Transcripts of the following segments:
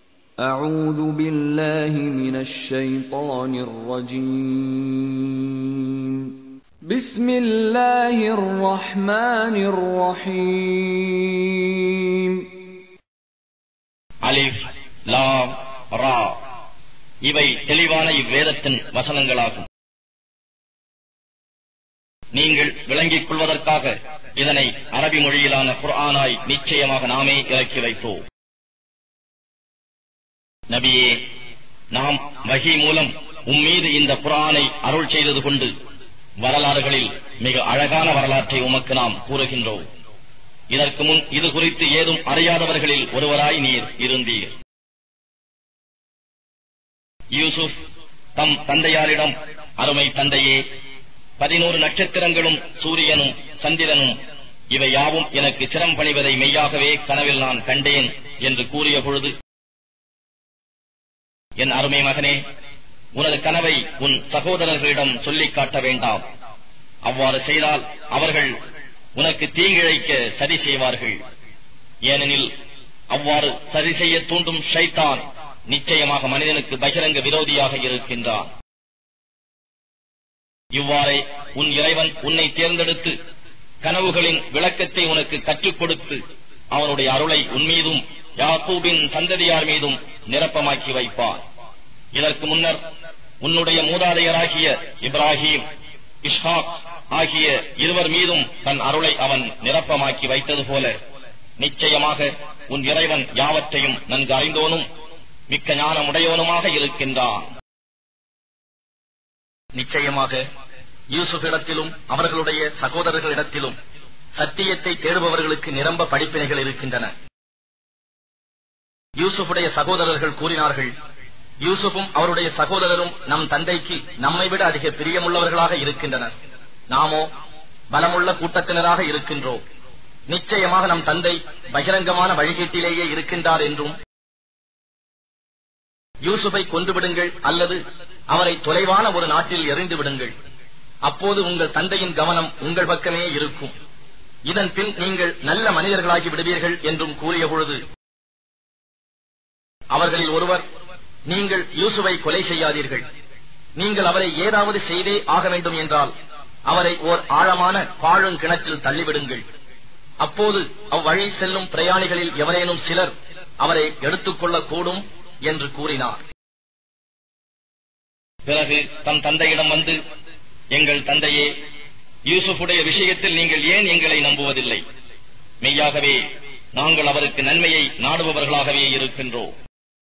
أعوذ بالله من الشيطان الرجيم بسم الله الرحمن الرحيم அலிஃப் லாம் ரா இவை தெளிவான இவ்வேதத்தின் வசனங்களாகும் நீங்கள் விளங்கிக் கொள்வதற்காக இதனை அரபி மொழியிலான குர்ஆனாய் நிச்சயமாக நாமே இறக்கி வைத்தோம் நபியே நாம் வகி மூலம் உம்மீது இந்த குர்ஆனை அருள் செய்தது கொண்டு வரலாறுகளில் மிக அழகான வரலாற்றை உமக்கு நாம் கூறுகின்றோம் இதற்கு முன் இது குறித்து ஏதும் அறியாதவர்களில் ஒருவராய் நீர் இருந்தீர் யூசுப் தம் தந்தையாரிடம் அருமை தந்தையே பதினோரு நட்சத்திரங்களும் சூரியனும் சந்திரனும் இவை யாவும் எனக்கு சிரம் பணிவதை மெய்யாகவே கனவில் நான் கண்டேன் என்று கூறிய பொழுது என் அருமை மகனே உனது கனவை உன் சகோதரர்களிடம் சொல்லிக் காட்ட வேண்டாம் அவ்வாறு செய்தால் அவர்கள் உனக்கு தீங்கிழைக்க சரி செய்வார்கள் ஏனெனில் அவ்வாறு சரி செய்ய தூண்டும் ஷைத்தான் நிச்சயமாக மனிதனுக்கு பகிரங்க விரோதியாக இருக்கின்றான் இவ்வாறே உன் இறைவன் உன்னை தேர்ந்தெடுத்து கனவுகளின் விளக்கத்தை உனக்கு கற்றுக் கொடுத்து அவனுடைய அருளை உன் மீதும் யாக்கூபின் சந்ததியார் மீதும் நிரப்பமாக்கி வைப்பார் இதற்கு முன்னர் உன்னுடைய மூதாதையராகிய இப்ராஹிம் இஷ்ஹாக் ஆகிய இருவர் மீதும் தன் அருளை அவன் நிரப்பமாக்கி வைத்தது போல நிச்சயமாக உன் இறைவன் யாவற்றையும் நன்கு அறிந்தோனும் மிக்க ஞானமுடையவனுமாக இருக்கின்றான் நிச்சயமாக யூசுஃபிடத்திலும் அவர்களுடைய சகோதரர்களிடத்திலும் சத்தியத்தை தேடுபவர்களுக்கு நிரம்ப படிப்பினைகள் இருக்கின்றன யூசுஃபுடைய சகோதரர்கள் கூறினார்கள் யூசுஃபும் அவருடைய சகோதரரும் நம் தந்தைக்கு நம்மை விட அதிக பிரியமுள்ளவர்களாக இருக்கின்றனர் நாமோ பலமுள்ள கூட்டத்தினராக இருக்கின்றோம் நிச்சயமாக நம் தந்தை பகிரங்கமான வழிகேட்டிலேயே இருக்கின்றார் என்றும் யூசுஃபை கொன்றுவிடுங்கள் அல்லது அவரை தொலைவான ஒரு நாட்டில் எறிந்து விடுங்கள் அப்போது உங்கள் தந்தையின் கவனம் உங்கள் பக்கமே இருக்கும் இதன் பின் நீங்கள் நல்ல மனிதர்களாகி விடுவீர்கள் என்றும் கூறிய பொழுது அவர்களில் ஒருவர் நீங்கள் யூசுவை கொலை செய்யாதீர்கள் நீங்கள் அவரை ஏதாவது செய்தே ஆக வேண்டும் என்றால் அவரை ஓர் ஆழமான பாழும் கிணற்றில் தள்ளிவிடுங்கள் அப்போது அவ்வழி செல்லும் பிரயாணிகளில் எவரேனும் சிலர் அவரை எடுத்துக்கொள்ளக் கூடும் என்று கூறினார் பிறகு தம் தந்தையிடம் வந்து எங்கள் தந்தையே யூசுஃபுடைய விஷயத்தில் நீங்கள் ஏன் எங்களை நம்புவதில்லை மெய்யாகவே நாங்கள் அவருக்கு நன்மையை நாடுபவர்களாகவே இருக்கின்றோம்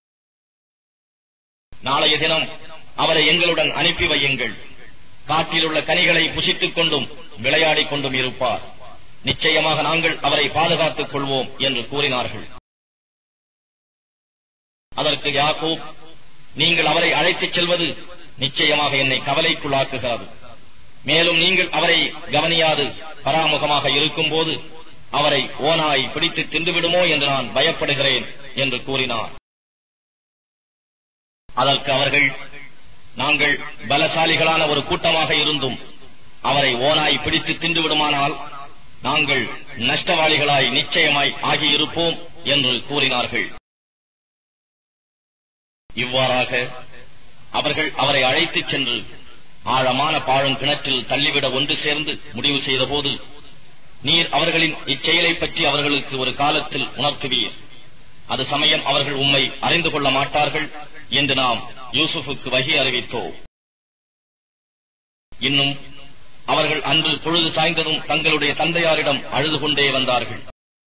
நாளைய தினம் அவரை எங்களுடன் அனுப்பி வையுங்கள் காட்டில் உள்ள கனிகளை புசித்துக் கொண்டும் விளையாடிக் கொண்டும் இருப்பார் நிச்சயமாக நாங்கள் அவரை பாதுகாத்துக் கொள்வோம் என்று கூறினார்கள் அதற்கு யாக்கூப் நீங்கள் அவரை அழைத்துச் செல்வது நிச்சயமாக என்னை கவலைக்குள்ளாக்குகிறது மேலும் நீங்கள் அவரை கவனியாது பராமுகமாக இருக்கும்போது அவரை ஓனாய் பிடித்து தின்றுவிடுமோ என்று நான் பயப்படுகிறேன் என்று கூறினார் அதற்கு அவர்கள் நாங்கள் பலசாலிகளான ஒரு கூட்டமாக இருந்தும் அவரை ஓனாய் பிடித்து தின்று விடுமானால் நாங்கள் நஷ்டவாளிகளாய் நிச்சயமாய் ஆகியிருப்போம் என்று கூறினார்கள் இவ்வாறாக அவர்கள் அவரை அழைத்துச் சென்று ஆழமான பாழும் கிணற்றில் தள்ளிவிட ஒன்று சேர்ந்து முடிவு செய்தபோது நீர் அவர்களின் இச்செயலை பற்றி அவர்களுக்கு ஒரு காலத்தில் உணர்த்துவீர் அது சமயம் அவர்கள் உம்மை அறிந்து கொள்ள மாட்டார்கள் என்று நாம் யூசுஃபுக்கு வகி அறிவித்தோம் இன்னும் அவர்கள் அன்று பொழுது சாய்ந்ததும் தங்களுடைய தந்தையாரிடம் அழுது கொண்டே வந்தார்கள்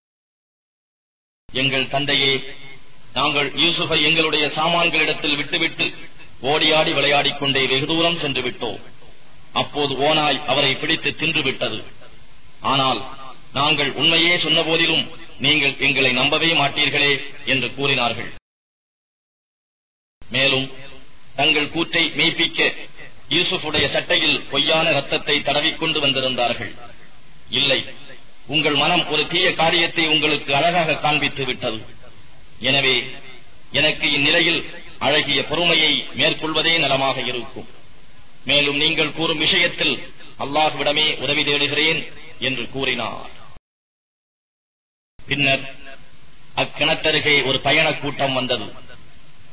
எங்கள் தந்தையே நாங்கள் யூசுஃபை எங்களுடைய சாமான்களிடத்தில் விட்டுவிட்டு ஓடியாடி விளையாடிக் கொண்டே வெகு தூரம் சென்று விட்டோம் அப்போது ஓனாய் அவரை பிடித்து தின்று விட்டது ஆனால் நாங்கள் உண்மையே சொன்ன போதிலும் நீங்கள் எங்களை நம்பவே மாட்டீர்களே என்று கூறினார்கள் மேலும் தங்கள் கூற்றை மெய்ப்பிக்க யூசுஃபுடைய சட்டையில் பொய்யான ரத்தத்தை தடவிக்கொண்டு வந்திருந்தார்கள் இல்லை உங்கள் மனம் ஒரு தீய காரியத்தை உங்களுக்கு அழகாக காண்பித்து விட்டது எனவே எனக்கு இந்நிலையில் அழகிய பொறுமையை மேற்கொள்வதே நலமாக இருக்கும் மேலும் நீங்கள் கூறும் விஷயத்தில் அல்லாஹ்விடமே உதவி தேடுகிறேன் என்று கூறினார் பின்னர் அக்கிணற்றருகே ஒரு பயணக் கூட்டம் வந்தது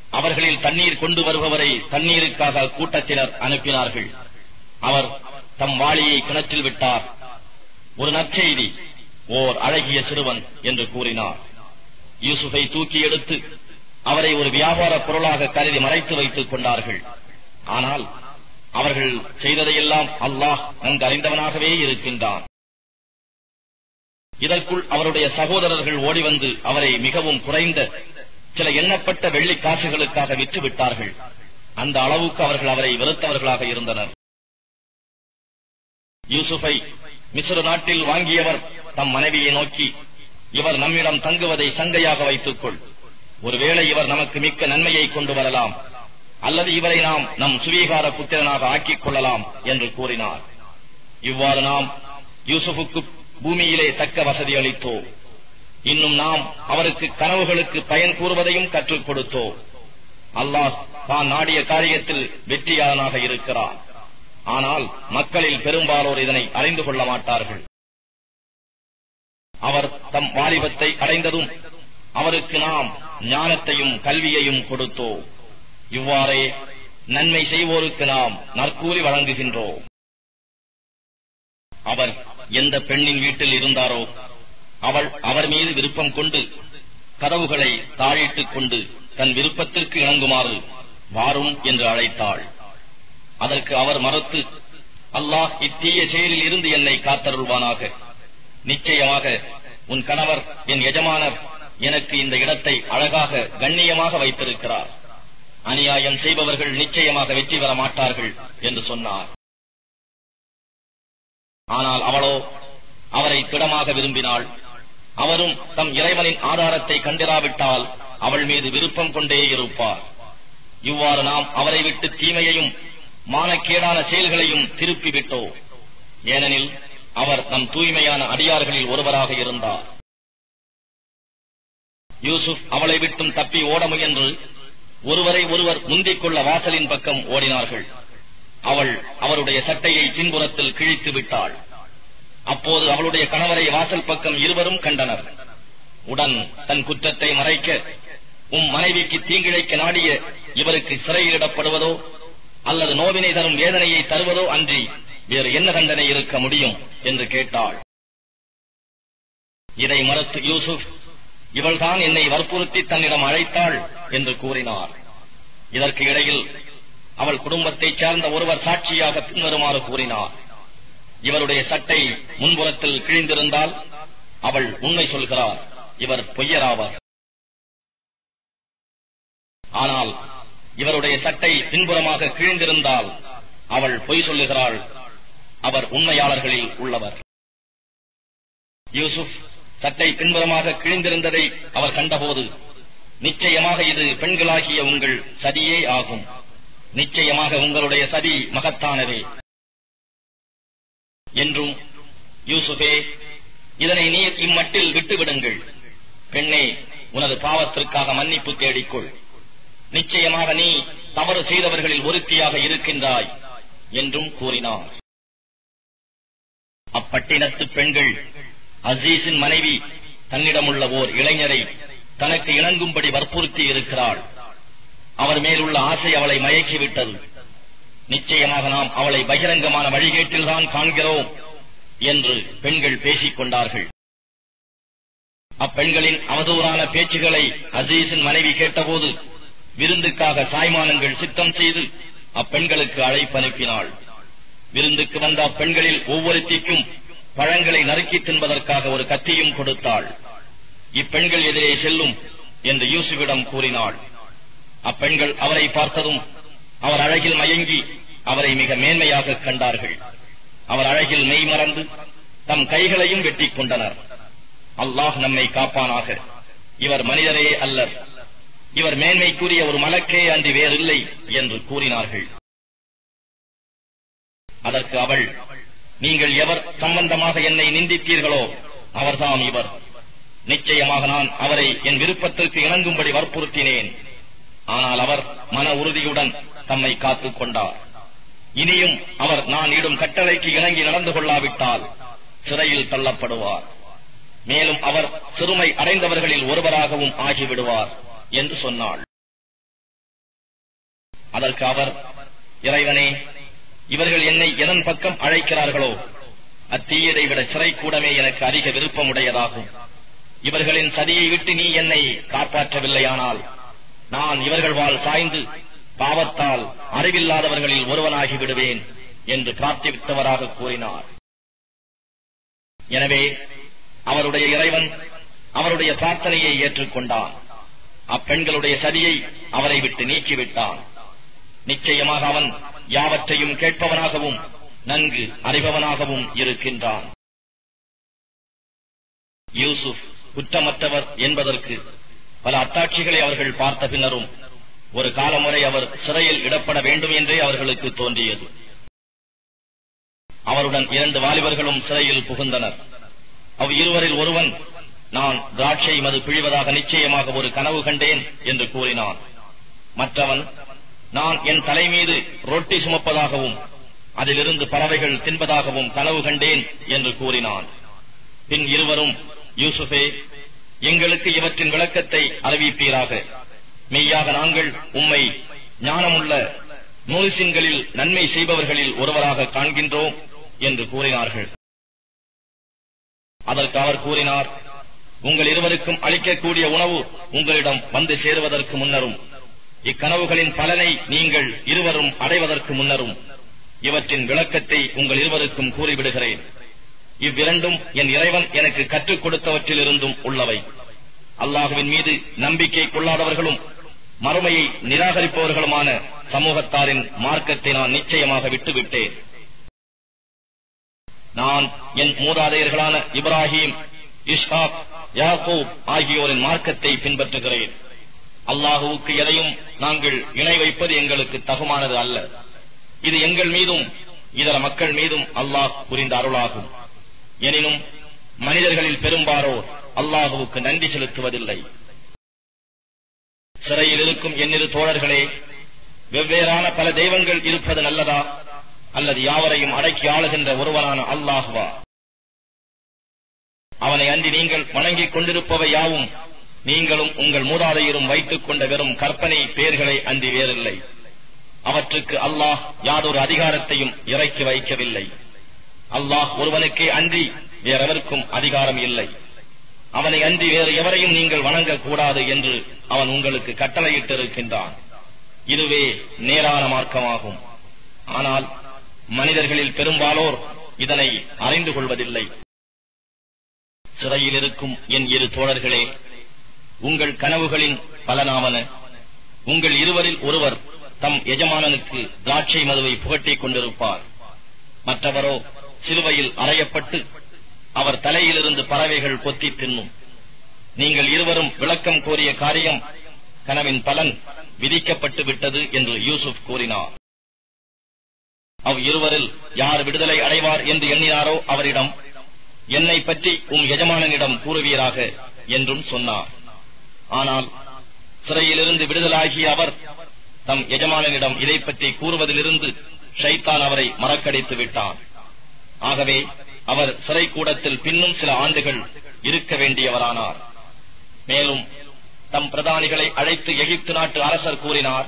அவர்களில் தண்ணீர் கொண்டு வருபவரை தண்ணீருக்காக கூட்டத்தினர் அனுப்பினார்கள் அவர் தம் வாளியை கிணற்றில் விட்டார் ஒரு நற்செய்தி ஓர் அழகிய சிறுவன் என்று கூறினார் யூசுஃபை தூக்கி எடுத்து அவரை ஒரு வியாபார பொருளாக கருதி மறைத்து வைத்துக் கொண்டார்கள் ஆனால் அவர்கள் செய்ததையெல்லாம் அல்லாஹ் நன்கு அறிந்தவனாகவே இருக்கின்றான் இதற்குள் அவருடைய சகோதரர்கள் ஓடி வந்து அவரை மிகவும் குறைந்த சில எண்ணப்பட்ட வெள்ளி காசுகளுக்காக விற்று விட்டார்கள் அந்த அளவுக்கு அவர்கள் அவரை வெறுத்தவர்களாக இருந்தனர் யூசுஃபை மிஸ்ரு நாட்டில் வாங்கியவர் தம் மனைவியை நோக்கி இவர் நம்மிடம் தங்குவதை சங்கையாக வைத்துக் கொள் ஒருவேளை இவர் நமக்கு மிக்க நன்மையை கொண்டு வரலாம் அல்லது இவரை நாம் நம் சுவீகார புத்திரனாக ஆக்கிக் கொள்ளலாம் என்று கூறினார் இவ்வாறு நாம் யூசுஃபுக்கு பூமியிலே தக்க வசதி அளித்தோம் இன்னும் நாம் அவருக்கு கனவுகளுக்கு பயன் கூறுவதையும் கற்றுக் கொடுத்தோம் அல்லாஹ் தான் நாடிய காரியத்தில் வெற்றியாளனாக இருக்கிறார் ஆனால் மக்களில் பெரும்பாலோர் இதனை அறிந்து கொள்ள மாட்டார்கள் அவர் தம் வாலிபத்தை அடைந்ததும் அவருக்கு நாம் ஞானத்தையும் கல்வியையும் கொடுத்தோம் இவ்வாறே நன்மை செய்வோருக்கு நாம் நற்கூலி வழங்குகின்றோம் அவர் எந்த பெண்ணின் வீட்டில் இருந்தாரோ அவள் அவர் மீது விருப்பம் கொண்டு கதவுகளை தாழிட்டுக் கொண்டு தன் விருப்பத்திற்கு இணங்குமாறு வாரும் என்று அழைத்தாள் அதற்கு அவர் மறுத்து அல்லாஹ் இத்தீய செயலில் இருந்து என்னை காத்தருள்வானாக நிச்சயமாக உன் கணவர் என் எஜமானர் எனக்கு இந்த இடத்தை அழகாக கண்ணியமாக வைத்திருக்கிறார் அநியாயம் செய்பவர்கள் நிச்சயமாக வெற்றி பெற மாட்டார்கள் என்று சொன்னார் ஆனால் அவளோ அவரை திடமாக விரும்பினாள் அவரும் தம் இறைவனின் ஆதாரத்தை கண்டிராவிட்டால் அவள் மீது விருப்பம் கொண்டே இருப்பார் இவ்வாறு நாம் அவரை விட்டு தீமையையும் மானக்கேடான செயல்களையும் திருப்பி விட்டோம் ஏனெனில் அவர் நம் தூய்மையான அடியார்களில் ஒருவராக இருந்தார் யூசுப் அவளை விட்டும் தப்பி ஓட முயன்று ஒருவரை ஒருவர் முந்திக் கொள்ள வாசலின் பக்கம் ஓடினார்கள் அவள் அவருடைய சட்டையை பின்புறத்தில் கிழித்து விட்டாள் அப்போது அவளுடைய கணவரை வாசல் பக்கம் இருவரும் கண்டனர் உடன் தன் குற்றத்தை மறைக்க உம் மனைவிக்கு தீங்கிழைக்க நாடிய இவருக்கு சிறையிடப்படுவதோ அல்லது நோவினை தரும் வேதனையை தருவதோ அன்றி வேறு என்ன தண்டனை இருக்க முடியும் என்று கேட்டாள் இதை மறுத்து யூசுப் இவள்தான் என்னை வற்புறுத்தி தன்னிடம் அழைத்தாள் என்று கூறினார் இதற்கு இடையில் அவள் குடும்பத்தைச் சேர்ந்த ஒருவர் சாட்சியாக பின்வருமாறு கூறினார் இவருடைய சட்டை முன்புறத்தில் கிழிந்திருந்தால் அவள் உண்மை சொல்கிறார் இவர் பொய்யராவார் ஆனால் இவருடைய சட்டை பின்புறமாக கிழிந்திருந்தால் அவள் பொய் சொல்லுகிறாள் அவர் உண்மையாளர்களில் உள்ளவர் யூசுப் சட்டை பின்புறமாக கிழிந்திருந்ததை அவர் கண்டபோது நிச்சயமாக இது பெண்களாகிய உங்கள் சதியே ஆகும் நிச்சயமாக உங்களுடைய சதி மகத்தானதே என்றும் யூசுஃபே இதனை நீர் இம்மட்டில் விட்டுவிடுங்கள் பெண்ணே உனது பாவத்திற்காக மன்னிப்பு தேடிக்கொள் நிச்சயமாக நீ தவறு செய்தவர்களில் ஒருத்தியாக இருக்கின்றாய் என்றும் கூறினார் அப்பட்டினத்து பெண்கள் அசீஸின் மனைவி தன்னிடமுள்ள ஓர் இளைஞரை தனக்கு இணங்கும்படி வற்புறுத்தி இருக்கிறாள் அவர் மேலுள்ள ஆசை அவளை மயக்கிவிட்டது நிச்சயமாக நாம் அவளை பகிரங்கமான வழிகேட்டில்தான் காண்கிறோம் என்று பெண்கள் பேசிக் கொண்டார்கள் அப்பெண்களின் அவதூறான பேச்சுகளை அசீஸின் மனைவி கேட்டபோது விருந்துக்காக சாய்மானங்கள் சித்தம் செய்து அப்பெண்களுக்கு அழைப்பு அனுப்பினாள் விருந்துக்கு வந்த அப்பெண்களில் ஒவ்வொருத்திக்கும் பழங்களை நறுக்கி தின்பதற்காக ஒரு கத்தியும் கொடுத்தாள் இப்பெண்கள் எதிரே செல்லும் என்று யூசுவிடம் கூறினாள் அப்பெண்கள் அவரை பார்த்ததும் அவர் அழகில் மயங்கி அவரை மிக மேன்மையாக கண்டார்கள் அவர் அழகில் மெய் மறந்து தம் கைகளையும் வெட்டிக் கொண்டனர் அல்லாஹ் நம்மை காப்பானாக இவர் மனிதரே அல்லர் இவர் மேன்மைக்குரிய ஒரு மலக்கே அன்றி வேறில்லை என்று கூறினார்கள் அதற்கு அவள் நீங்கள் எவர் சம்பந்தமாக என்னை நிந்தித்தீர்களோ அவர்தாம் இவர் நிச்சயமாக நான் அவரை என் விருப்பத்திற்கு இணங்கும்படி வற்புறுத்தினேன் ஆனால் அவர் மன உறுதியுடன் தம்மை காத்துக் கொண்டார் இனியும் அவர் நான் இடும் கட்டளைக்கு இணங்கி நடந்து கொள்ளாவிட்டால் சிறையில் தள்ளப்படுவார் மேலும் அவர் சிறுமை அடைந்தவர்களில் ஒருவராகவும் ஆகிவிடுவார் என்று சொன்னாள் அதற்கு அவர் இறைவனே இவர்கள் என்னை எதன் பக்கம் அழைக்கிறார்களோ அத்தீயதை விட சிறை கூடமே எனக்கு அதிக விருப்பமுடையதாகும் இவர்களின் சதியை விட்டு நீ என்னை காப்பாற்றவில்லையானால் நான் இவர்கள் வாழ் சாய்ந்து பாவத்தால் அறிவில்லாதவர்களில் ஒருவனாகி விடுவேன் என்று பிரார்த்தித்தவராக கூறினார் எனவே அவருடைய இறைவன் அவருடைய பிரார்த்தனையை ஏற்றுக்கொண்டான் அப்பெண்களுடைய சதியை அவரை விட்டு நீக்கிவிட்டான் நிச்சயமாக அவன் யாவற்றையும் கேட்பவனாகவும் நன்கு அறிபவனாகவும் இருக்கின்றான் யூசுப் குற்றமற்றவர் என்பதற்கு பல அத்தாட்சிகளை அவர்கள் பார்த்த பின்னரும் ஒரு காலமுறை அவர் சிறையில் இடப்பட வேண்டும் என்றே அவர்களுக்கு தோன்றியது அவருடன் இரண்டு வாலிபர்களும் சிறையில் புகுந்தனர் அவ் இருவரில் ஒருவன் நான் திராட்சை மது பிழிவதாக நிச்சயமாக ஒரு கனவு கண்டேன் என்று கூறினான் மற்றவன் நான் என் தலை மீது ரொட்டி சுமப்பதாகவும் அதிலிருந்து பறவைகள் தின்பதாகவும் கனவு கண்டேன் என்று கூறினான் பின் இருவரும் யூசுஃபே எங்களுக்கு இவற்றின் விளக்கத்தை அறிவிப்பீராக மெய்யாக நாங்கள் உம்மை ஞானமுள்ள நூலிசின்களில் நன்மை செய்பவர்களில் ஒருவராக காண்கின்றோம் என்று கூறினார்கள் அதற்கு அவர் கூறினார் உங்கள் இருவருக்கும் அளிக்கக்கூடிய உணவு உங்களிடம் வந்து சேருவதற்கு முன்னரும் இக்கனவுகளின் பலனை நீங்கள் இருவரும் அடைவதற்கு முன்னரும் இவற்றின் விளக்கத்தை உங்கள் இருவருக்கும் கூறிவிடுகிறேன் இவ்விரண்டும் என் இறைவன் எனக்கு கற்றுக் கொடுத்தவற்றிலிருந்தும் உள்ளவை அல்லாஹுவின் மீது நம்பிக்கை கொள்ளாதவர்களும் மறுமையை நிராகரிப்பவர்களுமான சமூகத்தாரின் மார்க்கத்தை நான் நிச்சயமாக விட்டுவிட்டேன் நான் என் மூதாதையர்களான இப்ராஹிம் இஷ்ஹாக் யாக்கூப் ஆகியோரின் மார்க்கத்தை பின்பற்றுகிறேன் அல்லாஹுவுக்கு எதையும் நாங்கள் இணை வைப்பது எங்களுக்கு தகுமானது அல்ல இது எங்கள் மீதும் இதர மக்கள் மீதும் அல்லாஹ் புரிந்த அருளாகும் எனினும் மனிதர்களில் பெரும்பாலோர் அல்லாஹுவுக்கு நன்றி செலுத்துவதில்லை சிறையில் இருக்கும் எண்ணிரு தோழர்களே வெவ்வேறான பல தெய்வங்கள் இருப்பது நல்லதா அல்லது யாவரையும் அடக்கி ஆளுகின்ற ஒருவனான அல்லாஹுவா அவனை அன்றி நீங்கள் வணங்கிக் கொண்டிருப்பவை யாவும் நீங்களும் உங்கள் மூதாதையரும் வைத்துக் கொண்ட வெறும் கற்பனை பெயர்களை அன்றி வேறில்லை அவற்றுக்கு அல்லாஹ் யாதொரு அதிகாரத்தையும் இறக்கி வைக்கவில்லை அல்லாஹ் ஒருவனுக்கே அன்றி வேறெவருக்கும் அதிகாரம் இல்லை அவனை அன்றி வேறு எவரையும் நீங்கள் வணங்கக்கூடாது என்று அவன் உங்களுக்கு கட்டளையிட்டிருக்கின்றான் இதுவே நேரான மார்க்கமாகும் ஆனால் மனிதர்களில் பெரும்பாலோர் இதனை அறிந்து கொள்வதில்லை சிறையில் இருக்கும் என் இரு தோழர்களே உங்கள் கனவுகளின் பலனாவன உங்கள் இருவரில் ஒருவர் தம் எஜமானனுக்கு திராட்சை மதுவை புகட்டிக் கொண்டிருப்பார் மற்றவரோ சிலுவையில் அறையப்பட்டு அவர் தலையிலிருந்து பறவைகள் கொத்தி தின்னும் நீங்கள் இருவரும் விளக்கம் கோரிய காரியம் கனவின் பலன் விதிக்கப்பட்டு விட்டது என்று யூசுப் கூறினார் அவ் இருவரில் யார் விடுதலை அடைவார் என்று எண்ணினாரோ அவரிடம் என்னை பற்றி உம் எஜமானனிடம் கூறுவீராக என்றும் சொன்னார் ஆனால் சிறையிலிருந்து விடுதலாகிய அவர் தம் எஜமானனிடம் இதை பற்றி கூறுவதிலிருந்து ஷைத்தான் அவரை மறக்கடித்து விட்டார் ஆகவே அவர் சிறை கூடத்தில் பின்னும் சில ஆண்டுகள் இருக்க வேண்டியவரானார் மேலும் தம் பிரதானிகளை அழைத்து எகிப்து நாட்டு அரசர் கூறினார்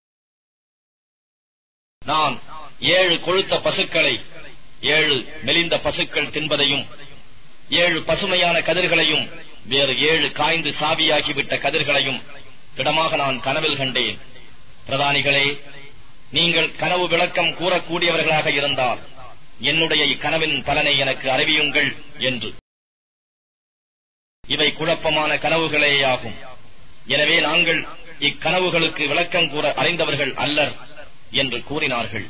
நான் ஏழு கொழுத்த பசுக்களை ஏழு மெலிந்த பசுக்கள் தின்பதையும் ஏழு பசுமையான கதிர்களையும் வேறு ஏழு காய்ந்து சாவியாகிவிட்ட கதிர்களையும் திடமாக நான் கனவில் கண்டேன் பிரதானிகளே நீங்கள் கனவு விளக்கம் கூறக்கூடியவர்களாக இருந்தால் என்னுடைய இக்கனவின் பலனை எனக்கு அறிவியுங்கள் என்று இவை குழப்பமான கனவுகளேயாகும் எனவே நாங்கள் இக்கனவுகளுக்கு விளக்கம் கூற அறிந்தவர்கள் அல்லர் என்று கூறினார்கள்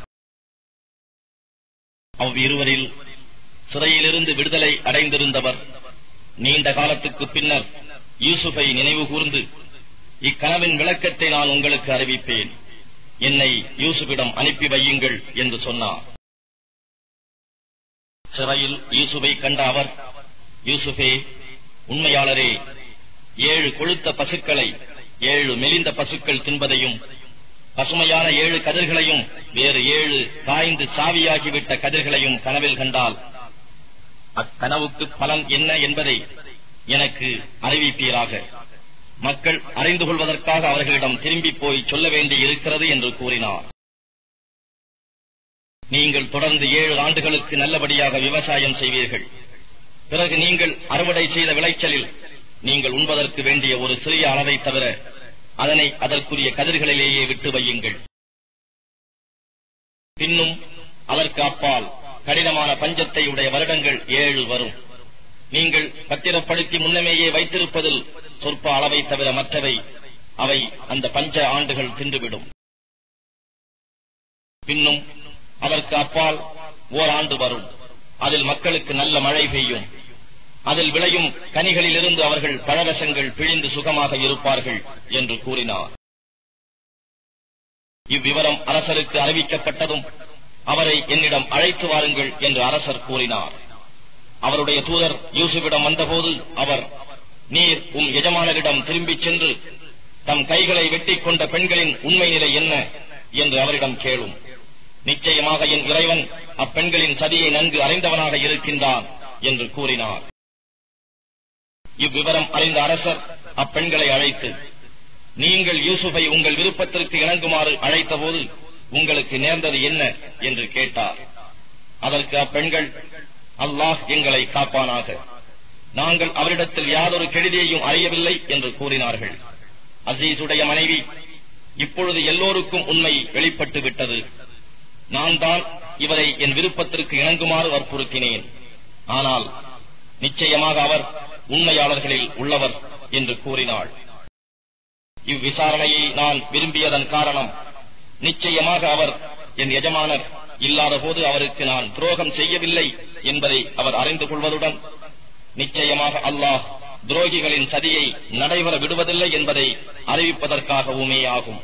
அவ்விருவரில் சிறையிலிருந்து விடுதலை அடைந்திருந்தவர் நீண்ட காலத்துக்கு பின்னர் யூசுஃபை நினைவு கூர்ந்து இக்கனவின் விளக்கத்தை நான் உங்களுக்கு அறிவிப்பேன் என்னை யூசுஃபிடம் அனுப்பி வையுங்கள் என்று சொன்னார் சிறையில் யூசுஃபை கண்ட அவர் யூசுஃபே உண்மையாளரே ஏழு கொழுத்த பசுக்களை ஏழு மெலிந்த பசுக்கள் தின்பதையும் பசுமையான ஏழு கதிர்களையும் வேறு ஏழு காய்ந்து சாவியாகிவிட்ட கதிர்களையும் கனவில் கண்டால் அக்கனவுக்கு பலன் என்ன என்பதை எனக்கு அறிவிப்பீராக மக்கள் அறிந்து கொள்வதற்காக அவர்களிடம் திரும்பி போய் சொல்ல வேண்டி இருக்கிறது என்று கூறினார் நீங்கள் தொடர்ந்து ஏழு ஆண்டுகளுக்கு நல்லபடியாக விவசாயம் செய்வீர்கள் பிறகு நீங்கள் அறுவடை செய்த விளைச்சலில் நீங்கள் உண்பதற்கு வேண்டிய ஒரு சிறிய அளவை தவிர அதனை அதற்குரிய கதிர்களிலேயே விட்டு வையுங்கள் பின்னும் அதற்கு அப்பால் கடினமான பஞ்சத்தை உடைய வருடங்கள் ஏழு வரும் நீங்கள் பத்திரப்படுத்தி முன்னமேயே வைத்திருப்பதில் சொற்ப அளவை தவிர மற்றவை அவை அந்த பஞ்ச ஆண்டுகள் தின்றுவிடும் பின்னும் அதற்கு அப்பால் ஓராண்டு வரும் அதில் மக்களுக்கு நல்ல மழை பெய்யும் அதில் விளையும் கனிகளிலிருந்து அவர்கள் பழரசங்கள் பிழிந்து சுகமாக இருப்பார்கள் என்று கூறினார் இவ்விவரம் அரசருக்கு அறிவிக்கப்பட்டதும் அவரை என்னிடம் அழைத்து வாருங்கள் என்று அரசர் கூறினார் அவருடைய தூதர் யூசுஃபிடம் வந்தபோது அவர் நீர் உம் எஜமானரிடம் திரும்பிச் சென்று தம் கைகளை வெட்டிக் கொண்ட பெண்களின் உண்மை நிலை என்ன என்று அவரிடம் கேளும் நிச்சயமாக என் இறைவன் அப்பெண்களின் சதியை நன்கு அறிந்தவனாக இருக்கின்றான் என்று கூறினார் இவ்விவரம் அறிந்த அரசர் அப்பெண்களை அழைத்து நீங்கள் யூசுஃபை உங்கள் விருப்பத்திற்கு இணங்குமாறு அழைத்தபோது உங்களுக்கு நேர்ந்தது என்ன என்று கேட்டார் அதற்கு அப்பெண்கள் அல்லாஹ் எங்களை காப்பானாக நாங்கள் அவரிடத்தில் யாதொரு கெடுதியையும் அறியவில்லை என்று கூறினார்கள் அசீசுடைய மனைவி இப்பொழுது எல்லோருக்கும் உண்மை வெளிப்பட்டு விட்டது நான் தான் இவரை என் விருப்பத்திற்கு இணங்குமாறு வற்புறுத்தினேன் ஆனால் நிச்சயமாக அவர் உண்மையாளர்களில் உள்ளவர் என்று கூறினாள் இவ்விசாரணையை நான் விரும்பியதன் காரணம் நிச்சயமாக அவர் என் எஜமானர் இல்லாத போது அவருக்கு நான் துரோகம் செய்யவில்லை என்பதை அவர் அறிந்து கொள்வதுடன் நிச்சயமாக அல்லாஹ் துரோகிகளின் சதியை நடைபெற விடுவதில்லை என்பதை அறிவிப்பதற்காகவுமே ஆகும்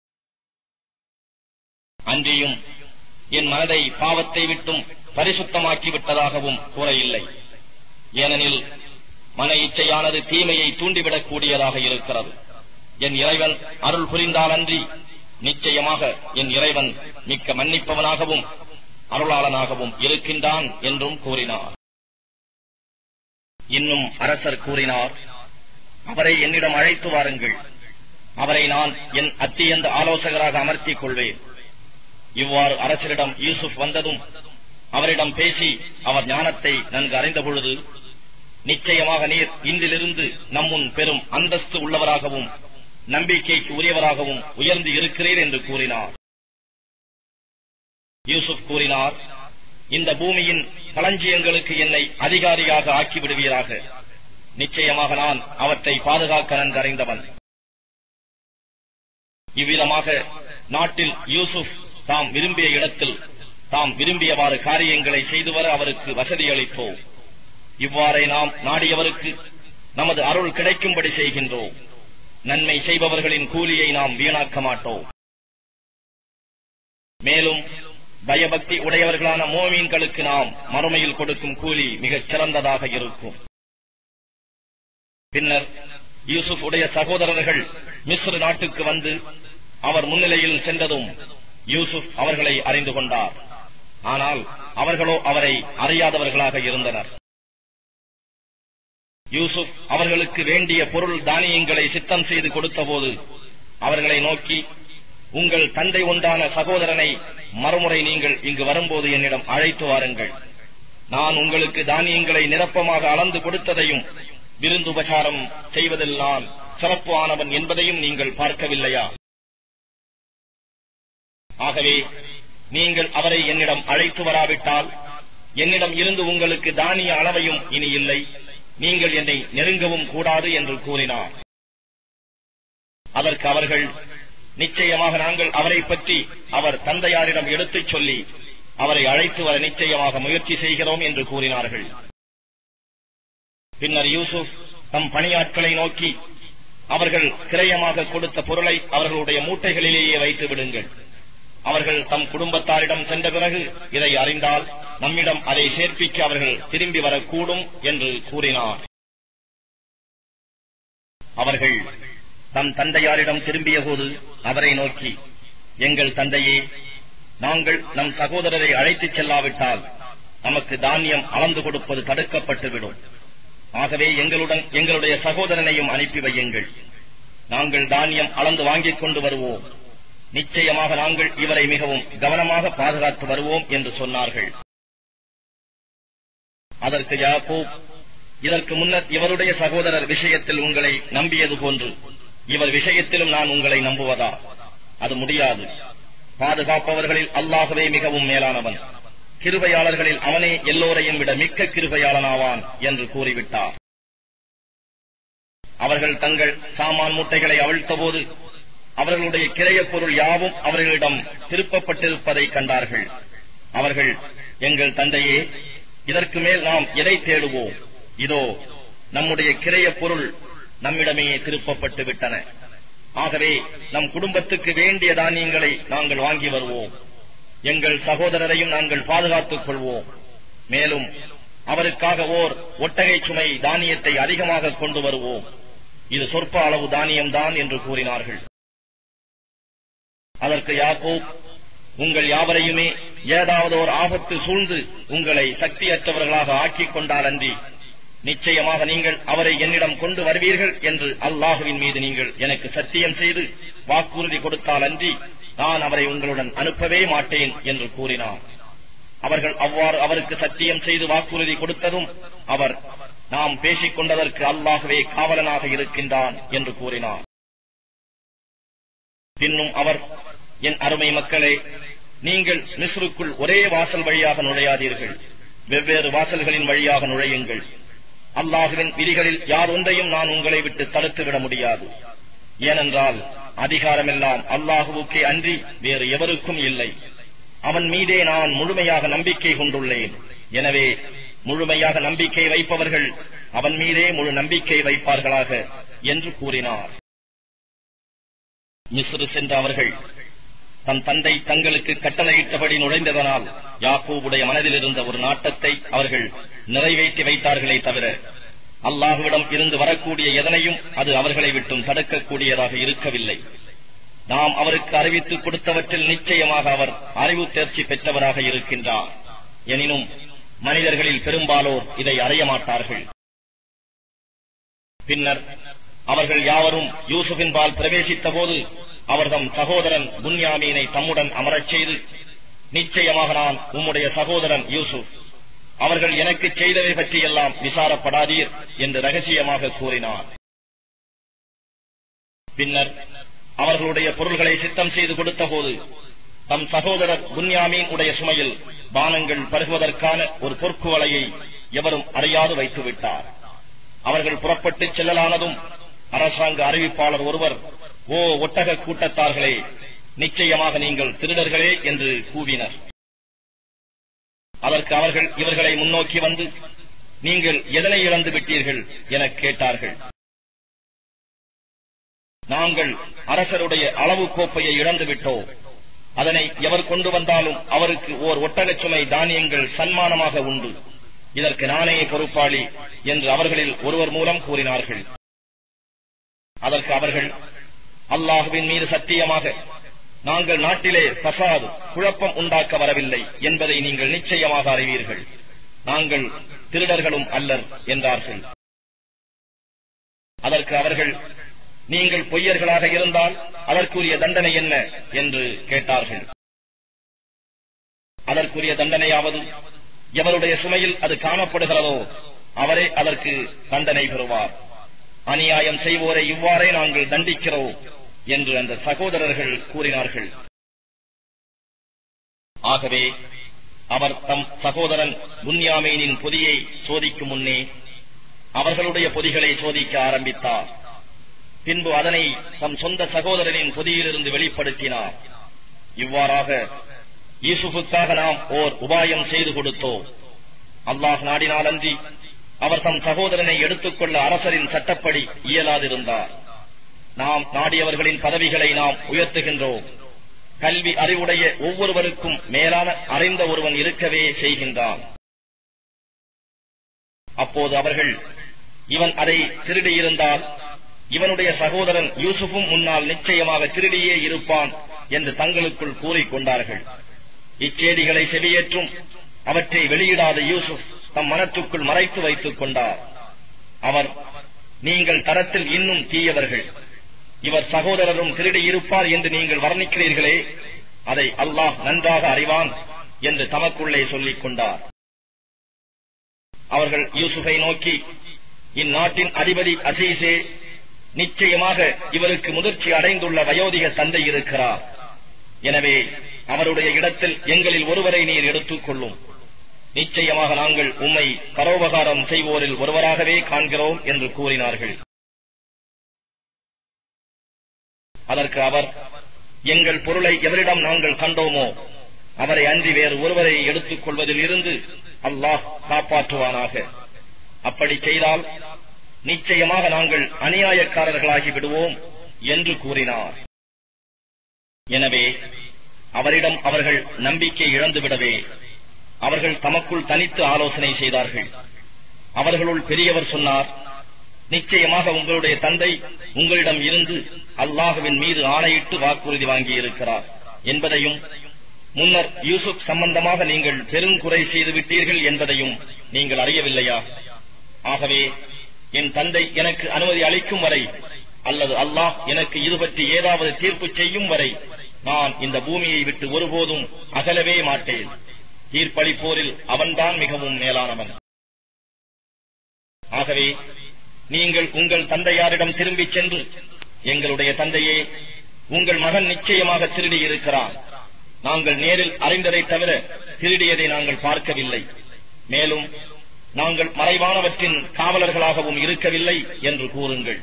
அன்றியும் என் மனதை பாவத்தை விட்டும் பரிசுத்தமாக்கி விட்டதாகவும் கூற இல்லை ஏனெனில் மன இச்சையானது தீமையை தூண்டிவிடக்கூடியதாக இருக்கிறது என் இறைவன் அருள் புரிந்தாலன்றி நிச்சயமாக என் இறைவன் மிக்க மன்னிப்பவனாகவும் அருளாளனாகவும் இருக்கின்றான் என்றும் கூறினார் இன்னும் அரசர் கூறினார் அவரை என்னிடம் அழைத்து வாருங்கள் அவரை நான் என் அத்தியந்த ஆலோசகராக அமர்த்திக் கொள்வேன் இவ்வாறு அரசரிடம் யூசுப் வந்ததும் அவரிடம் பேசி அவர் ஞானத்தை நன்கு அறிந்த பொழுது நிச்சயமாக நீர் இன்றிலிருந்து நம்முன் பெரும் அந்தஸ்து உள்ளவராகவும் நம்பிக்கைக்கு உரியவராகவும் உயர்ந்து இருக்கிறீர் என்று கூறினார் யூசுப் கூறினார் இந்த பூமியின் களஞ்சியங்களுக்கு என்னை அதிகாரியாக ஆக்கிவிடுவீராக நிச்சயமாக நான் அவற்றை பாதுகாக்க நன்கு அறிந்தவன் இவ்விதமாக நாட்டில் யூசுப் தாம் விரும்பிய இடத்தில் தாம் விரும்பியவாறு காரியங்களை செய்து வர அவருக்கு வசதி அளித்தோம் இவ்வாறே நாம் நாடியவருக்கு நமது அருள் கிடைக்கும்படி செய்கின்றோம் நன்மை செய்பவர்களின் கூலியை நாம் வீணாக்க மாட்டோம் மேலும் பயபக்தி உடையவர்களான மோமீன்களுக்கு நாம் மறுமையில் கொடுக்கும் கூலி மிகச் சிறந்ததாக இருக்கும் பின்னர் யூசுப் உடைய சகோதரர்கள் மிஸ்ர் நாட்டுக்கு வந்து அவர் முன்னிலையில் சென்றதும் யூசுப் அவர்களை அறிந்து கொண்டார் ஆனால் அவர்களோ அவரை அறியாதவர்களாக இருந்தனர் யூசுப் அவர்களுக்கு வேண்டிய பொருள் தானியங்களை சித்தம் செய்து கொடுத்தபோது அவர்களை நோக்கி உங்கள் தந்தை உண்டான சகோதரனை மறுமுறை நீங்கள் இங்கு வரும்போது என்னிடம் அழைத்து வாருங்கள் நான் உங்களுக்கு தானியங்களை நிரப்பமாக அளந்து கொடுத்ததையும் விருந்துபசாரம் செய்வதில் நான் சிறப்பு ஆனவன் என்பதையும் நீங்கள் பார்க்கவில்லையா ஆகவே நீங்கள் அவரை என்னிடம் அழைத்து வராவிட்டால் என்னிடம் இருந்து உங்களுக்கு தானிய அளவையும் இனி இல்லை நீங்கள் என்னை நெருங்கவும் கூடாது என்று கூறினார் அதற்கு அவர்கள் நிச்சயமாக நாங்கள் அவரை பற்றி அவர் தந்தையாரிடம் எடுத்துச் சொல்லி அவரை அழைத்து வர நிச்சயமாக முயற்சி செய்கிறோம் என்று கூறினார்கள் பின்னர் யூசுப் தம் பணியாட்களை நோக்கி அவர்கள் கிரயமாக கொடுத்த பொருளை அவர்களுடைய மூட்டைகளிலேயே வைத்து விடுங்கள் அவர்கள் தம் குடும்பத்தாரிடம் சென்ற பிறகு இதை அறிந்தால் நம்மிடம் அதை சேர்ப்பிக்க அவர்கள் திரும்பி வரக்கூடும் என்று கூறினார் அவர்கள் தம் தந்தையாரிடம் திரும்பிய போது அவரை நோக்கி எங்கள் தந்தையே நாங்கள் நம் சகோதரரை அழைத்துச் செல்லாவிட்டால் நமக்கு தானியம் அளந்து கொடுப்பது தடுக்கப்பட்டுவிடும் ஆகவே எங்களுடன் எங்களுடைய சகோதரனையும் அனுப்பி வையுங்கள் நாங்கள் தானியம் அளந்து வாங்கிக் கொண்டு வருவோம் நிச்சயமாக நாங்கள் இவரை மிகவும் கவனமாக பாதுகாத்து வருவோம் என்று சொன்னார்கள் அதற்கு யாக்கூப் இதற்கு முன்னர் இவருடைய சகோதரர் விஷயத்தில் உங்களை நம்பியது போன்று இவர் விஷயத்திலும் நான் உங்களை நம்புவதா அது முடியாது பாதுகாப்பவர்களில் அல்லாகவே மிகவும் மேலானவன் கிருபையாளர்களில் அவனே எல்லோரையும் விட மிக்க கிருபையாளனாவான் என்று கூறிவிட்டார் அவர்கள் தங்கள் சாமான் மூட்டைகளை அவிழ்த்தபோது அவர்களுடைய கிரையப் பொருள் யாவும் அவர்களிடம் திருப்பப்பட்டிருப்பதை கண்டார்கள் அவர்கள் எங்கள் தந்தையே இதற்கு மேல் நாம் எதை தேடுவோம் இதோ நம்முடைய கிரையப் பொருள் நம்மிடமே திருப்பப்பட்டு விட்டன ஆகவே நம் குடும்பத்துக்கு வேண்டிய தானியங்களை நாங்கள் வாங்கி வருவோம் எங்கள் சகோதரரையும் நாங்கள் பாதுகாத்துக் கொள்வோம் மேலும் அவருக்காக ஓர் ஒட்டகை சுமை தானியத்தை அதிகமாக கொண்டு வருவோம் இது சொற்ப அளவு தானியம்தான் என்று கூறினார்கள் அதற்கு யாக்கோப் உங்கள் யாவரையுமே ஏதாவது ஒரு ஆபத்து சூழ்ந்து உங்களை சக்தியற்றவர்களாக ஆக்கிக் கொண்டாலன்றி நிச்சயமாக நீங்கள் அவரை என்னிடம் கொண்டு வருவீர்கள் என்று அல்லாஹுவின் மீது நீங்கள் எனக்கு சத்தியம் செய்து வாக்குறுதி கொடுத்தால் அன்றி நான் அவரை உங்களுடன் அனுப்பவே மாட்டேன் என்று கூறினார் அவர்கள் அவ்வாறு அவருக்கு சத்தியம் செய்து வாக்குறுதி கொடுத்ததும் அவர் நாம் பேசிக் கொண்டதற்கு அல்லாகவே காவலனாக இருக்கின்றான் என்று கூறினார் பின்னும் அவர் என் அருமை மக்களே நீங்கள் மிஸ்ருக்குள் ஒரே வாசல் வழியாக நுழையாதீர்கள் வெவ்வேறு வாசல்களின் வழியாக நுழையுங்கள் அல்லாஹுவின் விதிகளில் யார் ஒன்றையும் நான் உங்களை விட்டு தடுத்துவிட முடியாது ஏனென்றால் அதிகாரமெல்லாம் அல்லாஹுவுக்கே அன்றி வேறு எவருக்கும் இல்லை அவன் மீதே நான் முழுமையாக நம்பிக்கை கொண்டுள்ளேன் எனவே முழுமையாக நம்பிக்கை வைப்பவர்கள் அவன் மீதே முழு நம்பிக்கை வைப்பார்களாக என்று கூறினார் மிஸ்ரு சென்ற அவர்கள் தன் தந்தை தங்களுக்கு கட்டளையிட்டபடி நுழைந்ததனால் யாக்கூபுடைய மனதில் இருந்த ஒரு நாட்டத்தை அவர்கள் நிறைவேற்றி வைத்தார்களே தவிர அல்லாஹுவிடம் இருந்து வரக்கூடிய எதனையும் அது அவர்களை விட்டும் தடுக்கக்கூடியதாக இருக்கவில்லை நாம் அவருக்கு அறிவித்துக் கொடுத்தவற்றில் நிச்சயமாக அவர் அறிவு தேர்ச்சி பெற்றவராக இருக்கின்றார் எனினும் மனிதர்களில் பெரும்பாலோர் இதை அறிய மாட்டார்கள் பின்னர் அவர்கள் யாவரும் யூசுஃபின் பால் பிரவேசித்த போது அவர் தம் சகோதரன் புன்யாமீனை தம்முடன் அமரச் செய்து நிச்சயமாக நான் உம்முடைய சகோதரன் யூசுப் அவர்கள் எனக்கு செய்தவை பற்றியெல்லாம் விசாரப்படாதீர் என்று ரகசியமாக கூறினார் பின்னர் அவர்களுடைய பொருள்களை சித்தம் செய்து கொடுத்தபோது தம் சகோதரர் புன்யாமீன் உடைய சுமையில் பானங்கள் பருகுவதற்கான ஒரு பொற்குவலையை எவரும் அறியாது வைத்து விட்டார் அவர்கள் புறப்பட்டு செல்லலானதும் அரசாங்க அறிவிப்பாளர் ஒருவர் ஓ ஒட்டக கூட்டத்தார்களே நிச்சயமாக நீங்கள் திருடர்களே என்று கூவினர் அதற்கு அவர்கள் இவர்களை முன்னோக்கி வந்து நீங்கள் எதனை இழந்து விட்டீர்கள் என கேட்டார்கள் நாங்கள் அரசருடைய அளவு கோப்பையை இழந்து விட்டோம் அதனை எவர் கொண்டு வந்தாலும் அவருக்கு ஓர் ஒட்டகச் சுமை தானியங்கள் சன்மானமாக உண்டு இதற்கு நானே பொறுப்பாளி என்று அவர்களில் ஒருவர் மூலம் கூறினார்கள் அதற்கு அவர்கள் அல்லாஹுவின் மீது சத்தியமாக நாங்கள் நாட்டிலே பசாது குழப்பம் உண்டாக்க வரவில்லை என்பதை நீங்கள் நிச்சயமாக அறிவீர்கள் நாங்கள் திருடர்களும் அல்லர் என்றார்கள் அதற்கு அவர்கள் நீங்கள் பொய்யர்களாக இருந்தால் அதற்குரிய தண்டனை என்ன என்று கேட்டார்கள் அதற்குரிய தண்டனையாவது எவருடைய சுமையில் அது காணப்படுகிறதோ அவரே அதற்கு தண்டனை பெறுவார் அநியாயம் செய்வோரை இவ்வாறே நாங்கள் தண்டிக்கிறோம் என்று அந்த சகோதரர்கள் கூறினார்கள் ஆகவே அவர் தம் சகோதரன் புன்யாமீனின் பொதியை சோதிக்கும் முன்னே அவர்களுடைய பொதிகளை சோதிக்க ஆரம்பித்தார் பின்பு அதனை தம் சொந்த சகோதரனின் பொதியிலிருந்து வெளிப்படுத்தினார் இவ்வாறாக யூசுஃபுக்காக நாம் ஓர் உபாயம் செய்து கொடுத்தோம் அல்லாஹ் நாடினாலன்றி அவர் தம் சகோதரனை எடுத்துக்கொள்ள அரசரின் சட்டப்படி இயலாதிருந்தார் நாம் நாடியவர்களின் பதவிகளை நாம் உயர்த்துகின்றோம் கல்வி அறிவுடைய ஒவ்வொருவருக்கும் மேலான அறிந்த ஒருவன் இருக்கவே செய்கின்றான் அப்போது அவர்கள் இவன் அதை திருடியிருந்தால் இவனுடைய சகோதரன் யூசுஃபும் முன்னால் நிச்சயமாக திருடியே இருப்பான் என்று தங்களுக்குள் கூறிக்கொண்டார்கள் இச்செய்திகளை செவியேற்றும் அவற்றை வெளியிடாத யூசுப் தம் மனத்துக்குள் மறைத்து வைத்துக் கொண்டார் அவர் நீங்கள் தரத்தில் இன்னும் தீயவர்கள் இவர் சகோதரரும் திருடி இருப்பார் என்று நீங்கள் வர்ணிக்கிறீர்களே அதை அல்லாஹ் நன்றாக அறிவான் என்று தமக்குள்ளே சொல்லிக் கொண்டார் அவர்கள் யூசுஃபை நோக்கி இந்நாட்டின் அதிபதி அசீசே நிச்சயமாக இவருக்கு முதிர்ச்சி அடைந்துள்ள வயோதிக தந்தை இருக்கிறார் எனவே அவருடைய இடத்தில் எங்களில் ஒருவரை நீர் எடுத்துக் கொள்ளும் நிச்சயமாக நாங்கள் உம்மை பரோபகாரம் செய்வோரில் ஒருவராகவே காண்கிறோம் என்று கூறினார்கள் அதற்கு அவர் எங்கள் பொருளை எவரிடம் நாங்கள் கண்டோமோ அவரை அன்றி வேறு ஒருவரை எடுத்துக் கொள்வதில் இருந்து அல்லாஹ் காப்பாற்றுவானாக அப்படி செய்தால் நிச்சயமாக நாங்கள் அநியாயக்காரர்களாகி விடுவோம் என்று கூறினார் எனவே அவரிடம் அவர்கள் நம்பிக்கை இழந்துவிடவே அவர்கள் தமக்குள் தனித்து ஆலோசனை செய்தார்கள் அவர்களுள் பெரியவர் சொன்னார் நிச்சயமாக உங்களுடைய தந்தை உங்களிடம் இருந்து அல்லாஹுவின் மீது ஆணையிட்டு வாக்குறுதி வாங்கியிருக்கிறார் என்பதையும் முன்னர் யூசுப் சம்பந்தமாக நீங்கள் பெருங்குறை செய்து விட்டீர்கள் என்பதையும் நீங்கள் அறியவில்லையா ஆகவே என் தந்தை எனக்கு அனுமதி அளிக்கும் வரை அல்லது அல்லாஹ் எனக்கு இது பற்றி ஏதாவது தீர்ப்பு செய்யும் வரை நான் இந்த பூமியை விட்டு ஒருபோதும் அகலவே மாட்டேன் தீர்ப்பளிப்போரில் அவன்தான் மிகவும் மேலானவன் ஆகவே நீங்கள் உங்கள் தந்தையாரிடம் திரும்பிச் சென்று எங்களுடைய தந்தையே உங்கள் மகன் நிச்சயமாக திருடி இருக்கிறான் நாங்கள் நேரில் அறிந்ததை தவிர திருடியதை நாங்கள் பார்க்கவில்லை மேலும் நாங்கள் மறைவானவற்றின் காவலர்களாகவும் இருக்கவில்லை என்று கூறுங்கள்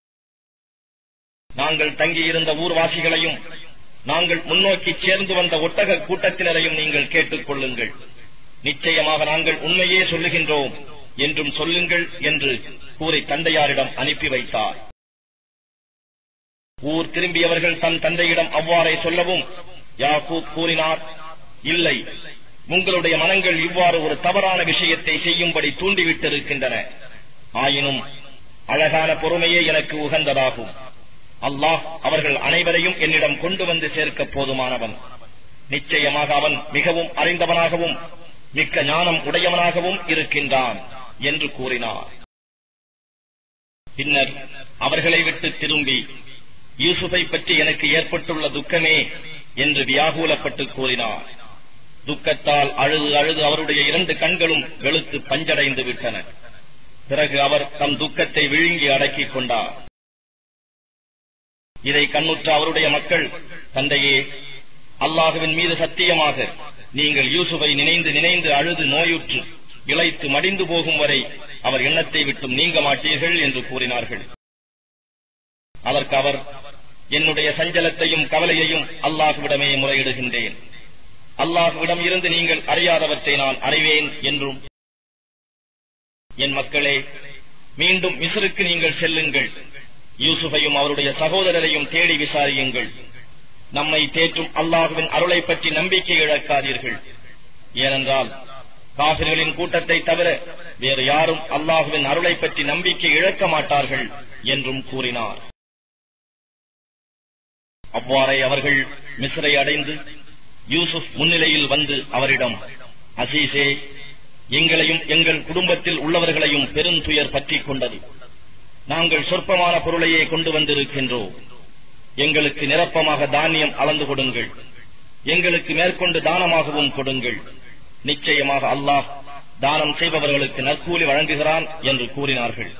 நாங்கள் தங்கியிருந்த ஊர்வாசிகளையும் நாங்கள் முன்னோக்கி சேர்ந்து வந்த ஒட்டக கூட்டத்தினரையும் நீங்கள் கேட்டுக் கொள்ளுங்கள் நிச்சயமாக நாங்கள் உண்மையே சொல்லுகின்றோம் என்றும் சொல்லுங்கள் என்று கூறி தந்தையாரிடம் அனுப்பி வைத்தார் ஊர் திரும்பியவர்கள் தன் தந்தையிடம் அவ்வாறே சொல்லவும் யாக்கூப் கூறினார் இல்லை உங்களுடைய மனங்கள் இவ்வாறு ஒரு தவறான விஷயத்தை செய்யும்படி தூண்டிவிட்டிருக்கின்றன ஆயினும் அழகான பொறுமையே எனக்கு உகந்ததாகும் அல்லாஹ் அவர்கள் அனைவரையும் என்னிடம் கொண்டு வந்து சேர்க்க போதுமானவன் நிச்சயமாக அவன் மிகவும் அறிந்தவனாகவும் மிக்க ஞானம் உடையவனாகவும் இருக்கின்றான் என்று கூறினார் பின்னர் அவர்களை விட்டு திரும்பி யூசுஃபை பற்றி எனக்கு ஏற்பட்டுள்ள துக்கமே என்று வியாகுலப்பட்டு கூறினார் துக்கத்தால் அழுது அழுது அவருடைய இரண்டு கண்களும் வெளுத்து பஞ்சடைந்து விட்டன பிறகு அவர் தம் துக்கத்தை விழுங்கி அடக்கிக் கொண்டார் இதை கண்ணுற்ற அவருடைய மக்கள் தந்தையே அல்லாஹுவின் மீது சத்தியமாக நீங்கள் யூசுஃபை நினைந்து நினைந்து அழுது நோயுற்று இழைத்து மடிந்து போகும் வரை அவர் எண்ணத்தை விட்டும் நீங்க மாட்டீர்கள் என்று கூறினார்கள் அதற்கு அவர் என்னுடைய சஞ்சலத்தையும் கவலையையும் அல்லாஹுவிடமே முறையிடுகின்றேன் அல்லாஹுவிடம் இருந்து நீங்கள் அறியாதவற்றை நான் அறிவேன் என்றும் என் மக்களே மீண்டும் மிஸ்ருக்கு நீங்கள் செல்லுங்கள் யூசுஃபையும் அவருடைய சகோதரரையும் தேடி விசாரியுங்கள் நம்மை தேற்றும் அல்லாஹுவின் அருளை பற்றி நம்பிக்கை இழக்காதீர்கள் ஏனென்றால் காபிர்களின் கூட்டத்தை தவிர வேறு யாரும் அல்லாஹுவின் அருளை பற்றி நம்பிக்கை இழக்க மாட்டார்கள் என்றும் கூறினார் அவ்வாறே அவர்கள் மிஸ்ரை அடைந்து யூசுப் முன்னிலையில் வந்து அவரிடம் அசீசே எங்களையும் எங்கள் குடும்பத்தில் உள்ளவர்களையும் பெருந்துயர் பற்றிக் கொண்டது நாங்கள் சொற்பமான பொருளையே கொண்டு வந்திருக்கின்றோம் எங்களுக்கு நிரப்பமாக தானியம் அளந்து கொடுங்கள் எங்களுக்கு மேற்கொண்டு தானமாகவும் கொடுங்கள் நிச்சயமாக அல்லாஹ் தானம் செய்பவர்களுக்கு நற்கூலி வழங்குகிறான் என்று கூறினார்கள்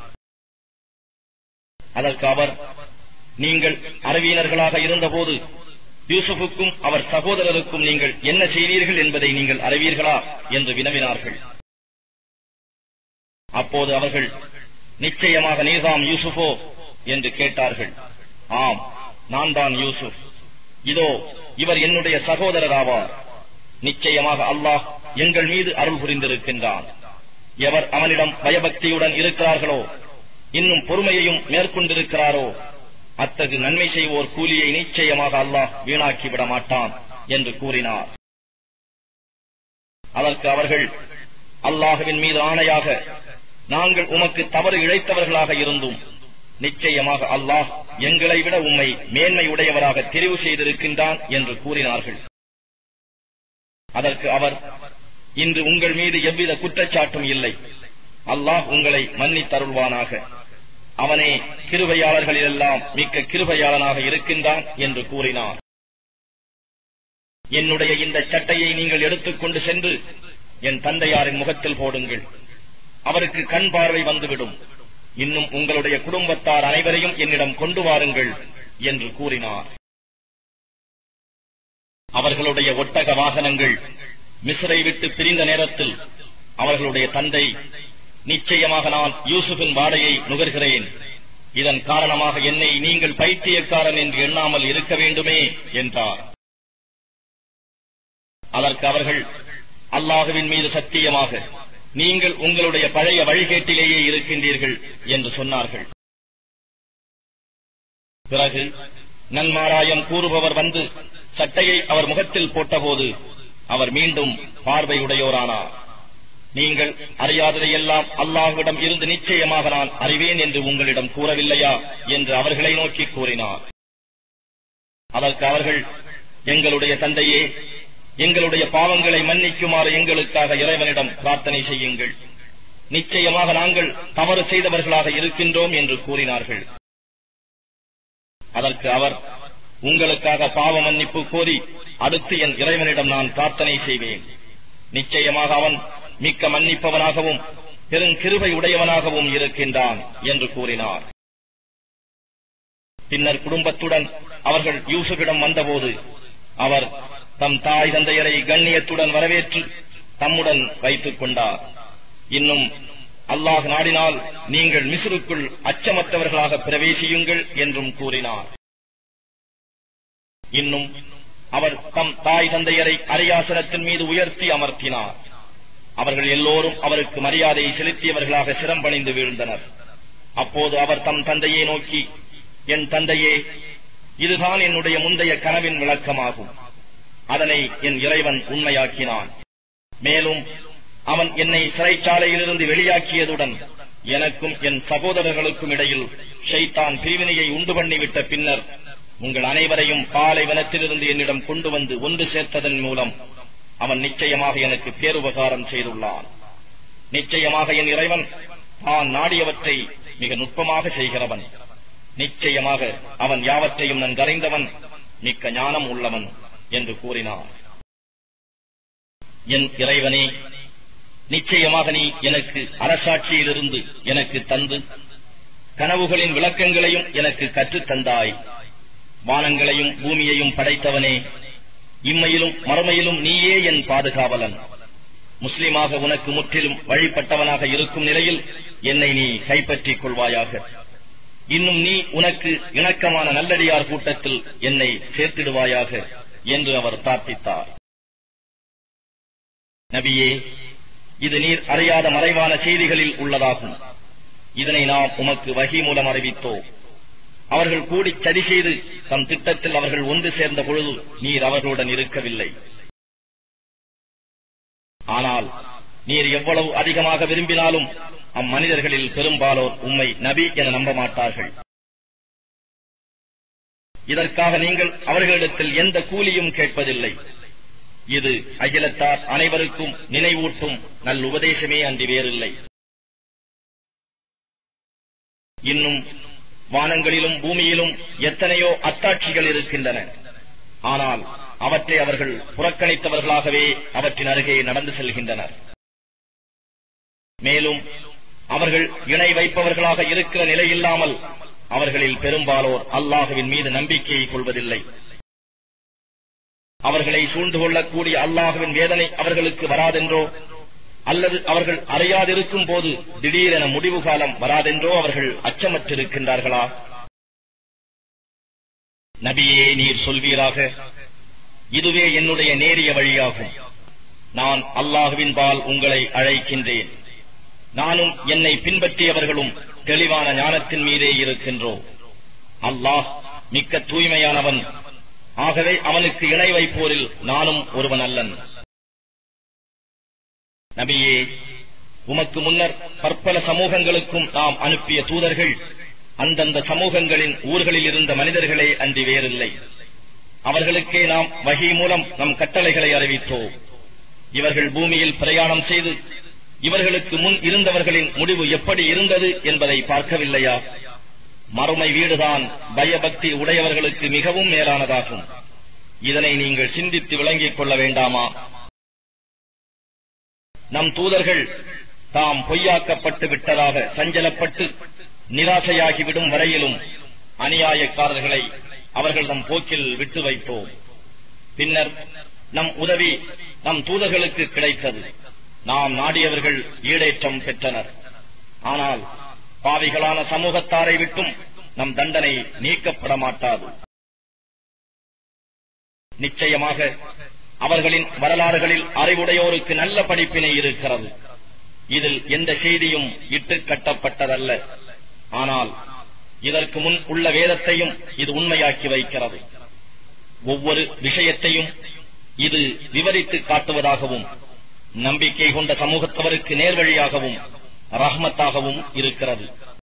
அதற்கு அவர் நீங்கள் அறிவியினர்களாக இருந்தபோது யூசுஃபுக்கும் அவர் சகோதரருக்கும் நீங்கள் என்ன செய்தீர்கள் என்பதை நீங்கள் அறிவீர்களா என்று வினவினார்கள் அப்போது அவர்கள் நிச்சயமாக நீர்தாம் யூசுஃபோ என்று கேட்டார்கள் ஆம் நான் தான் யூசுப் இதோ இவர் என்னுடைய சகோதரராவார் நிச்சயமாக அல்லாஹ் எங்கள் மீது அருள் புரிந்திருக்கின்றான் எவர் அவனிடம் பயபக்தியுடன் இருக்கிறார்களோ இன்னும் பொறுமையையும் மேற்கொண்டிருக்கிறாரோ அத்தகு நன்மை செய்வோர் கூலியை நிச்சயமாக அல்லாஹ் வீணாக்கி விட மாட்டான் என்று கூறினார் அதற்கு அவர்கள் அல்லாஹுவின் மீது ஆணையாக நாங்கள் உமக்கு தவறு இழைத்தவர்களாக இருந்தும் நிச்சயமாக அல்லாஹ் எங்களை விட உம்மை மேன்மை உடையவராக தெரிவு செய்திருக்கின்றான் என்று கூறினார்கள் அதற்கு அவர் இன்று உங்கள் மீது எவ்வித குற்றச்சாட்டும் இல்லை அல்லாஹ் உங்களை மன்னித்தருள்வானாக அவனே கிருபையாளர்களிலெல்லாம் மிக்க கிருபையாளனாக இருக்கின்றான் என்று கூறினார் என்னுடைய இந்த சட்டையை நீங்கள் எடுத்துக்கொண்டு சென்று என் தந்தையாரின் முகத்தில் போடுங்கள் அவருக்கு கண் பார்வை வந்துவிடும் இன்னும் உங்களுடைய குடும்பத்தார் அனைவரையும் என்னிடம் கொண்டு வாருங்கள் என்று கூறினார் அவர்களுடைய ஒட்டக வாகனங்கள் மிஸ்ரை விட்டு பிரிந்த நேரத்தில் அவர்களுடைய தந்தை நிச்சயமாக நான் யூசுஃபின் வாடையை நுகர்கிறேன் இதன் காரணமாக என்னை நீங்கள் பைத்தியக்காரன் என்று எண்ணாமல் இருக்க வேண்டுமே என்றார் அதற்கு அவர்கள் அல்லாஹுவின் மீது சத்தியமாக நீங்கள் உங்களுடைய பழைய வழிகேட்டிலேயே இருக்கின்றீர்கள் என்று சொன்னார்கள் பிறகு நன்மாராயம் கூறுபவர் வந்து சட்டையை அவர் முகத்தில் போட்டபோது அவர் மீண்டும் பார்வையுடையோரானார் நீங்கள் அறியாததையெல்லாம் அல்லாஹ்விடம் இருந்து நிச்சயமாக நான் அறிவேன் என்று உங்களிடம் கூறவில்லையா என்று அவர்களை நோக்கி கூறினார் அதற்கு அவர்கள் எங்களுடைய தந்தையே எங்களுடைய பாவங்களை மன்னிக்குமாறு எங்களுக்காக இறைவனிடம் பிரார்த்தனை செய்யுங்கள் நிச்சயமாக நாங்கள் தவறு செய்தவர்களாக இருக்கின்றோம் என்று கூறினார்கள் அதற்கு அவர் உங்களுக்காக பாவ மன்னிப்பு கோரி அடுத்து என் இறைவனிடம் நான் பிரார்த்தனை செய்வேன் நிச்சயமாக அவன் மிக்க மன்னிப்பவனாகவும் பெருங்கிருபை உடையவனாகவும் இருக்கின்றான் என்று கூறினார் பின்னர் குடும்பத்துடன் அவர்கள் யூசுஃபிடம் வந்தபோது அவர் தம் தாய் தந்தையரை கண்ணியத்துடன் வரவேற்று தம்முடன் வைத்துக் கொண்டார் இன்னும் அல்லாஹ் நாடினால் நீங்கள் மிசுருக்குள் அச்சமற்றவர்களாக பிரவேசியுங்கள் என்றும் கூறினார் இன்னும் அவர் தம் தாய் தந்தையரை அரியாசனத்தின் மீது உயர்த்தி அமர்த்தினார் அவர்கள் எல்லோரும் அவருக்கு மரியாதை செலுத்தியவர்களாக சிரம்பணிந்து வீழ்ந்தனர் அப்போது அவர் தம் தந்தையை நோக்கி என் தந்தையே இதுதான் என்னுடைய முந்தைய கனவின் விளக்கமாகும் அதனை என் இறைவன் உண்மையாக்கினான் மேலும் அவன் என்னை சிறைச்சாலையிலிருந்து வெளியாக்கியதுடன் எனக்கும் என் சகோதரர்களுக்கும் இடையில் ஷைத்தான் பிரிவினையை உண்டு பண்ணிவிட்ட பின்னர் உங்கள் அனைவரையும் பாலைவனத்திலிருந்து என்னிடம் கொண்டு வந்து ஒன்று சேர்த்ததன் மூலம் அவன் நிச்சயமாக எனக்கு பேருபகாரம் செய்துள்ளான் நிச்சயமாக என் இறைவன் தான் நாடியவற்றை மிக நுட்பமாக செய்கிறவன் நிச்சயமாக அவன் யாவற்றையும் நன்கறிந்தவன் மிக்க ஞானம் உள்ளவன் என்று கூறினார் என் இறைவனே நிச்சயமாக நீ எனக்கு அரசாட்சியிலிருந்து எனக்கு தந்து கனவுகளின் விளக்கங்களையும் எனக்கு கற்றுத் தந்தாய் வானங்களையும் பூமியையும் படைத்தவனே இம்மையிலும் மறுமையிலும் நீயே என் பாதுகாவலன் முஸ்லிமாக உனக்கு முற்றிலும் வழிபட்டவனாக இருக்கும் நிலையில் என்னை நீ கைப்பற்றிக் கொள்வாயாக இன்னும் நீ உனக்கு இணக்கமான நல்லடியார் கூட்டத்தில் என்னை சேர்த்திடுவாயாக என்று அவர் பிரார்த்தித்தார் நபியே இது நீர் அறியாத மறைவான செய்திகளில் உள்ளதாகும் இதனை நாம் உமக்கு வகி மூலம் அறிவித்தோம் அவர்கள் கூடி சதி செய்து தம் திட்டத்தில் அவர்கள் ஒன்று சேர்ந்த பொழுது நீர் அவர்களுடன் இருக்கவில்லை ஆனால் நீர் எவ்வளவு அதிகமாக விரும்பினாலும் அம்மனிதர்களில் பெரும்பாலோர் உம்மை நபி என நம்ப மாட்டார்கள் இதற்காக நீங்கள் அவர்களிடத்தில் எந்த கூலியும் கேட்பதில்லை இது அகிலத்தார் அனைவருக்கும் நினைவூட்டும் நல் உபதேசமே அன்றி வேறில்லை இன்னும் வானங்களிலும் பூமியிலும் எத்தனையோ அத்தாட்சிகள் இருக்கின்றன ஆனால் அவற்றை அவர்கள் புறக்கணித்தவர்களாகவே அவற்றின் அருகே நடந்து செல்கின்றனர் மேலும் அவர்கள் இணை வைப்பவர்களாக இருக்கிற நிலையில்லாமல் அவர்களில் பெரும்பாலோர் அல்லாஹுவின் மீது நம்பிக்கையை கொள்வதில்லை அவர்களை சூழ்ந்து கொள்ளக்கூடிய அல்லாஹுவின் வேதனை அவர்களுக்கு வராதென்றோ அல்லது அவர்கள் அறியாதிருக்கும் போது திடீரென முடிவு காலம் வராதென்றோ அவர்கள் அச்சமற்றிருக்கின்றார்களா நபியே நீர் சொல்வீராக இதுவே என்னுடைய நேரிய வழியாகும் நான் அல்லாஹுவின் பால் உங்களை அழைக்கின்றேன் நானும் என்னை பின்பற்றியவர்களும் தெளிவான ஞானத்தின் மீதே இருக்கின்றோம் அல்லாஹ் மிக்க தூய்மையானவன் ஆகவே அவனுக்கு இணை வைப்போரில் நானும் ஒருவன் அல்லன் நபியே உமக்கு முன்னர் பற்பல சமூகங்களுக்கும் நாம் அனுப்பிய தூதர்கள் அந்தந்த சமூகங்களின் ஊர்களில் இருந்த மனிதர்களே அன்றி வேறில்லை அவர்களுக்கே நாம் வகி மூலம் நம் கட்டளைகளை அறிவித்தோம் இவர்கள் பூமியில் பிரயாணம் செய்து இவர்களுக்கு முன் இருந்தவர்களின் முடிவு எப்படி இருந்தது என்பதை பார்க்கவில்லையா மறுமை வீடுதான் பயபக்தி உடையவர்களுக்கு மிகவும் மேலானதாகும் இதனை நீங்கள் சிந்தித்து விளங்கிக் கொள்ள வேண்டாமா நம் தூதர்கள் தாம் பொய்யாக்கப்பட்டு விட்டதாக சஞ்சலப்பட்டு நிராசையாகிவிடும் வரையிலும் அநியாயக்காரர்களை அவர்கள் நம் போக்கில் விட்டு வைத்தோம் பின்னர் நம் உதவி நம் தூதர்களுக்கு கிடைத்தது நாம் நாடியவர்கள் ஈடேற்றம் பெற்றனர் ஆனால் பாவிகளான சமூகத்தாரை விட்டும் நம் தண்டனை நீக்கப்பட மாட்டாது நிச்சயமாக அவர்களின் வரலாறுகளில் அறிவுடையோருக்கு நல்ல படிப்பினை இருக்கிறது இதில் எந்த செய்தியும் இட்டு கட்டப்பட்டதல்ல ஆனால் இதற்கு முன் உள்ள வேதத்தையும் இது உண்மையாக்கி வைக்கிறது ஒவ்வொரு விஷயத்தையும் இது விவரித்து காட்டுவதாகவும் நம்பிக்கை கொண்ட சமூகத்தவருக்கு நேர்வழியாகவும் ரஹ்மத்தாகவும் இருக்கிறது